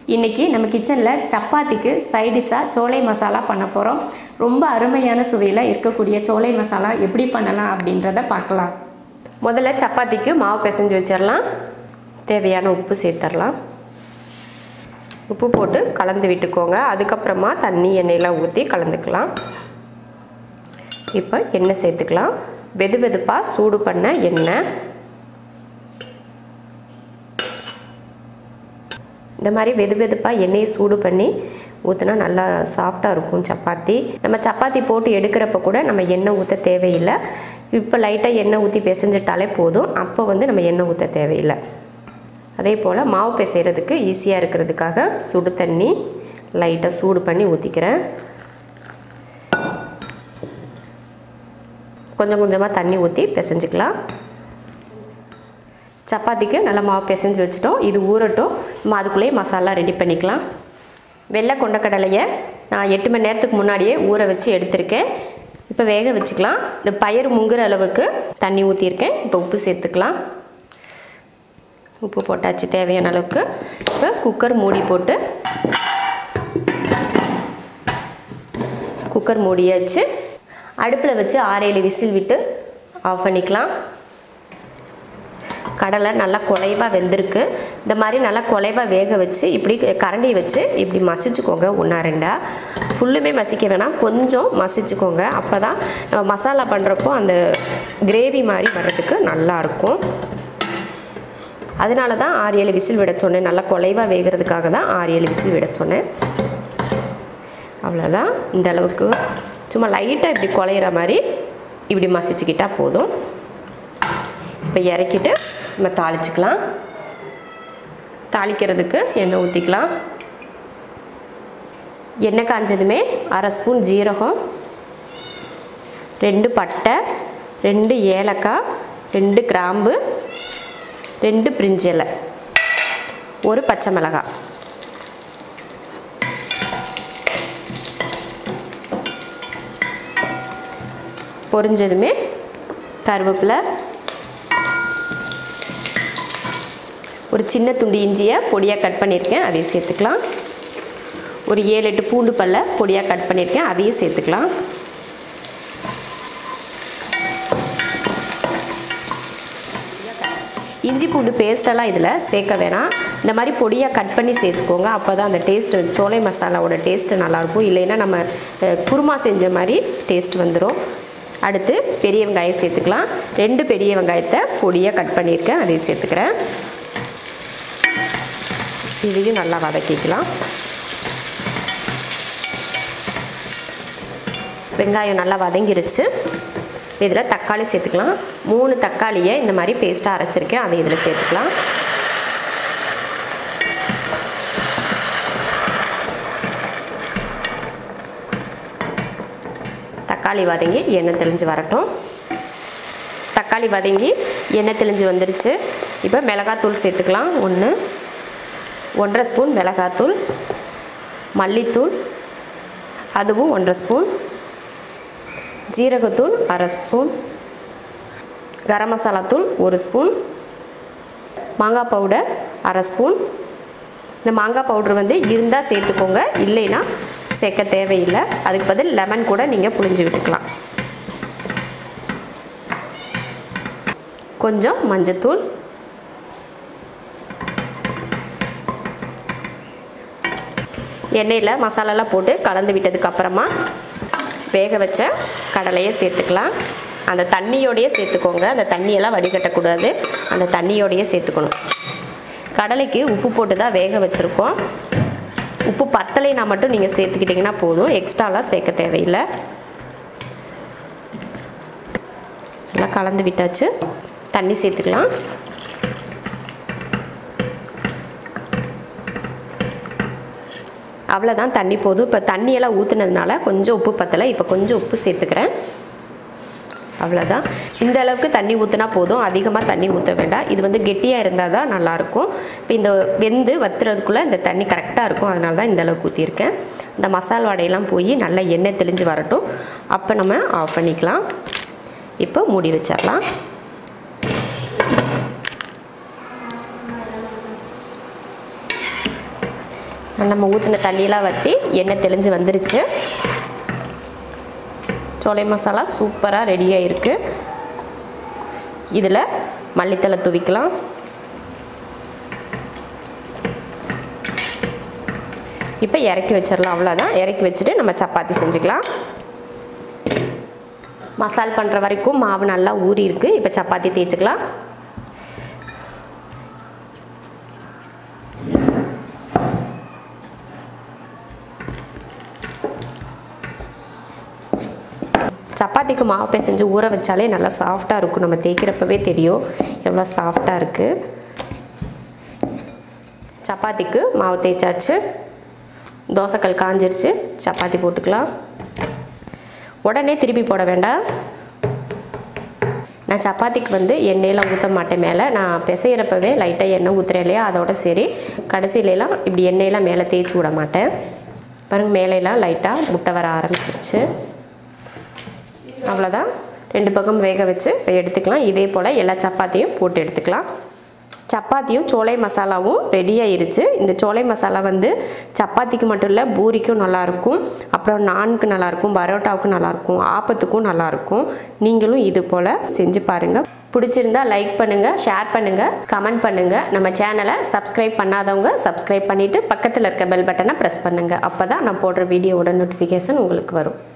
இன்றைக்கி நம்ம கிச்சனில் சப்பாத்திக்கு சைடிஷாக சோலை மசாலா பண்ண போகிறோம் ரொம்ப அருமையான சுவையில் இருக்கக்கூடிய சோலை மசாலா எப்படி பண்ணலாம் அப்படின்றத பார்க்கலாம் முதல்ல சப்பாத்திக்கு மாவு பிசைஞ்சு வச்சிடலாம் தேவையான உப்பு சேர்த்துடலாம் உப்பு போட்டு கலந்து விட்டுக்கோங்க அதுக்கப்புறமா தண்ணி எண்ணெயெலாம் ஊற்றி கலந்துக்கலாம் இப்போ எண்ணெய் சேர்த்துக்கலாம் வெது வெதுப்பாக சூடு பண்ண எண்ணெய் இந்த மாதிரி வெது வெதுப்பாக எண்ணெயை சூடு பண்ணி ஊற்றினா நல்லா சாஃப்டாக இருக்கும் சப்பாத்தி நம்ம சப்பாத்தி போட்டு எடுக்கிறப்ப கூட நம்ம எண்ணெய் ஊற்ற தேவையில்லை இப்போ லைட்டாக எண்ணெய் ஊற்றி பிசைஞ்சிட்டாலே போதும் அப்போ வந்து நம்ம எண்ணெய் ஊற்ற தேவையில்லை அதே போல் மாவு பிசைகிறதுக்கு ஈஸியாக இருக்கிறதுக்காக சுடு தண்ணி லைட்டாக சூடு பண்ணி ஊற்றிக்கிறேன் கொஞ்சம் கொஞ்சமாக தண்ணி ஊற்றி பிசைஞ்சிக்கலாம் சப்பாத்திக்கு நல்லா மாவு பிசைஞ்சு வச்சுட்டோம் இது ஊறட்டும் நம்ம அதுக்குள்ளேயே மசாலா ரெடி பண்ணிக்கலாம் வெள்ளை கொண்டக்கடலையை நான் எட்டு மணி நேரத்துக்கு முன்னாடியே ஊற வச்சு எடுத்திருக்கேன் இப்போ வேக வச்சுக்கலாம் இந்த பயிர் முங்குற அளவுக்கு தண்ணி ஊற்றிருக்கேன் இப்போ உப்பு சேர்த்துக்கலாம் உப்பு போட்டாச்சு தேவையான அளவுக்கு இப்போ குக்கர் மூடி போட்டு குக்கர் மூடியாச்சு அடுப்பில் வச்சு ஆறேழு விசில் விட்டு ஆஃப் பண்ணிக்கலாம் கடலை நல்லா குலைவாக வெந்திருக்கு இந்த மாதிரி நல்லா குலைவாக வேக வச்சு இப்படி கரண்டி வச்சு இப்படி மசிச்சுக்கோங்க ஒன்றா ரெண்டா ஃபுல்லுமே மசிக்க வேணாம் கொஞ்சம் மசிச்சுக்கோங்க அப்போ தான் நம்ம மசாலா பண்ணுறப்போ அந்த கிரேவி மாதிரி வர்றதுக்கு நல்லாயிருக்கும் அதனால தான் ஆறு ஏழு விசில் விட சொன்னேன் நல்லா குலைவாக வேகிறதுக்காக தான் ஆறு ஏழு விசில் விட சொன்னேன் அவ்வளோதான் இந்த அளவுக்கு சும்மா லைட்டாக இப்படி குலையிற மாதிரி இப்படி மசிச்சுக்கிட்டால் போதும் இப்போ இறக்கிட்டு நம்ம தாளிச்சுக்கலாம் தாளிக்கிறதுக்கு எண்ணெய் ஊற்றிக்கலாம் எண்ணெய் காஞ்சதுமே அரை ஸ்பூன் ஜீரகம் ரெண்டு பட்டை ரெண்டு ஏலக்காய் ரெண்டு கிராம்பு ரெண்டு பிரிஞ்சலை ஒரு பச்சை மிளகாய் பொரிஞ்சதுமே கருவேப்பிலை ஒரு சின்ன துண்டு இஞ்சியை பொடியாக கட் பண்ணியிருக்கேன் அதையும் சேர்த்துக்கலாம் ஒரு ஏழு எட்டு பூண்டு பல்ல பொடியாக கட் பண்ணியிருக்கேன் அதையும் சேர்த்துக்கலாம் இஞ்சி பூண்டு பேஸ்டெல்லாம் இதில் சேர்க்க வேணாம் இந்த மாதிரி பொடியாக கட் பண்ணி சேர்த்துக்கோங்க அப்போ தான் அந்த டேஸ்ட்டு சோலை மசாலாவோட டேஸ்ட்டு நல்லாயிருக்கும் இல்லைன்னா நம்ம குருமா செஞ்ச மாதிரி டேஸ்ட் வந்துடும் அடுத்து பெரிய வெங்காயம் சேர்த்துக்கலாம் ரெண்டு பெரிய வெங்காயத்தை பொடியாக கட் பண்ணியிருக்கேன் அதையும் சேர்த்துக்கிறேன் இதையும் நல்லா வதக்கிக்கலாம் வெங்காயம் நல்லா வதங்கிருச்சு இதில் தக்காளி சேர்த்துக்கலாம் மூணு தக்காளியை இந்த மாதிரி பேஸ்ட்டாக அரைச்சிருக்கேன் அதை இதில் சேர்த்துக்கலாம் தக்காளி வதங்கி எண்ணெய் தெளிஞ்சு வரட்டும் தக்காளி வதங்கி எண்ணெய் தெளிஞ்சு வந்துருச்சு இப்போ மிளகாத்தூள் சேர்த்துக்கலாம் ஒன்று ஒன்றரை ஸ்பூன் மிளகாத்தூள் மல்லித்தூள் அதுவும் ஒன்றரை ஸ்பூன் ஜீரகத்தூள் அரை ஸ்பூன் கரம் மசாலா தூள் ஒரு ஸ்பூன் மாங்காய் பவுடர் அரை ஸ்பூன் இந்த மாங்காய் பவுடர் வந்து இருந்தால் சேர்த்துக்கோங்க இல்லைன்னா சேர்க்க தேவையில்லை அதுக்கு பதில் லெமன் கூட நீங்கள் புளிஞ்சு விட்டுக்கலாம் கொஞ்சம் மஞ்சத்தூள் எண்ணெயில் மசாலாலாம் போட்டு கலந்து விட்டதுக்கப்புறமா வேக வச்ச கடலையை சேர்த்துக்கலாம் அந்த தண்ணியோடையே சேர்த்துக்கோங்க அந்த தண்ணியெல்லாம் வடிகட்டக்கூடாது அந்த தண்ணியோடையே சேர்த்துக்கணும் கடலைக்கு உப்பு போட்டு தான் வேக வச்சுருக்கோம் உப்பு பத்தலைனா மட்டும் நீங்கள் சேர்த்துக்கிட்டிங்கன்னா போதும் எக்ஸ்ட்ராலாம் சேர்க்க தேவையில்லை நல்லா கலந்து விட்டாச்சு தண்ணி சேர்த்துக்கலாம் அவ்வளோதான் தண்ணி போதும் இப்போ தண்ணியெல்லாம் ஊற்றுனதுனால கொஞ்சம் உப்பு பத்தலை இப்போ கொஞ்சம் உப்பு சேர்த்துக்கிறேன் அவ்வளோதான் இந்த அளவுக்கு தண்ணி ஊற்றினா போதும் அதிகமாக தண்ணி ஊற்ற வேண்டாம் இது வந்து கெட்டியாக இருந்தால் தான் நல்லாயிருக்கும் இப்போ இந்த வெந்து வத்துறதுக்குள்ளே இந்த தண்ணி கரெக்டாக இருக்கும் அதனால தான் இந்த அளவுக்கு ஊற்றிருக்கேன் இந்த மசால் வடையெல்லாம் போய் நல்லா எண்ணெய் தெளிஞ்சு வரட்டும் அப்போ நம்ம ஆஃப் பண்ணிக்கலாம் இப்போ மூடி வச்சிடலாம் நம்ம ஊற்றின தண்ணியெலாம் வற்றி எண்ணெய் தெளிஞ்சு வந்துருச்சு சோலை மசாலா சூப்பராக ரெடியாக இருக்குது இதில் மல்லித்தலை தூவிக்கலாம் இப்போ இறக்கி வச்சிடலாம் அவ்வளோதான் இறக்கி வச்சுட்டு நம்ம சப்பாத்தி செஞ்சுக்கலாம் மசால் பண்ணுற வரைக்கும் மாவு நல்லா ஊறி இருக்கு இப்போ சப்பாத்தி தேய்ச்சிக்கலாம் சப்பாத்திக்கு மாவு பிசைஞ்சு ஊற வச்சாலே நல்லா சாஃப்டாக இருக்கும் நம்ம தேய்க்கிறப்பவே தெரியும் எவ்வளோ சாஃப்டாக இருக்குது சப்பாத்திக்கு மாவு தேய்ச்சாச்சு தோசைக்கல் காஞ்சிருச்சு சப்பாத்தி போட்டுக்கலாம் உடனே திருப்பி போட வேண்டாம் நான் சப்பாத்திக்கு வந்து எண்ணெயெலாம் ஊற்ற மாட்டேன் மேலே நான் பிசைகிறப்பவே லைட்டாக எண்ணெய் ஊற்றுறேன் இல்லையா அதோட சரி கடைசியிலலாம் இப்படி எண்ணெயெல்லாம் மேலே தேய்ச்சி விட மாட்டேன் பாருங்க மேலையெல்லாம் லைட்டாக முட்டை வர ஆரம்பிச்சிருச்சு அவ்வளோதான் ரெண்டு பக்கம் வேக வச்சு இப்போ எடுத்துக்கலாம் இதே போல் எல்லா சப்பாத்தியும் போட்டு எடுத்துக்கலாம் சப்பாத்தியும் சோலை மசாலாவும் ரெடி ஆயிருச்சு இந்த சோலை மசாலா வந்து சப்பாத்திக்கு மட்டும் இல்லை பூரிக்கும் நல்லாயிருக்கும் அப்புறம் நானுக்கு நல்லாயிருக்கும் பரோட்டாவுக்கும் நல்லாயிருக்கும் ஆப்பத்துக்கும் நல்லாயிருக்கும் நீங்களும் இது போல் செஞ்சு பாருங்கள் பிடிச்சிருந்தா லைக் பண்ணுங்கள் ஷேர் பண்ணுங்கள் கமெண்ட் பண்ணுங்கள் நம்ம சேனலை சப்ஸ்கிரைப் பண்ணாதவங்க சப்ஸ்கிரைப் பண்ணிவிட்டு பக்கத்தில் இருக்க பெல் பட்டனை ப்ரெஸ் பண்ணுங்கள் அப்போ தான் நான் போடுற வீடியோவோட நோட்டிஃபிகேஷன் உங்களுக்கு வரும்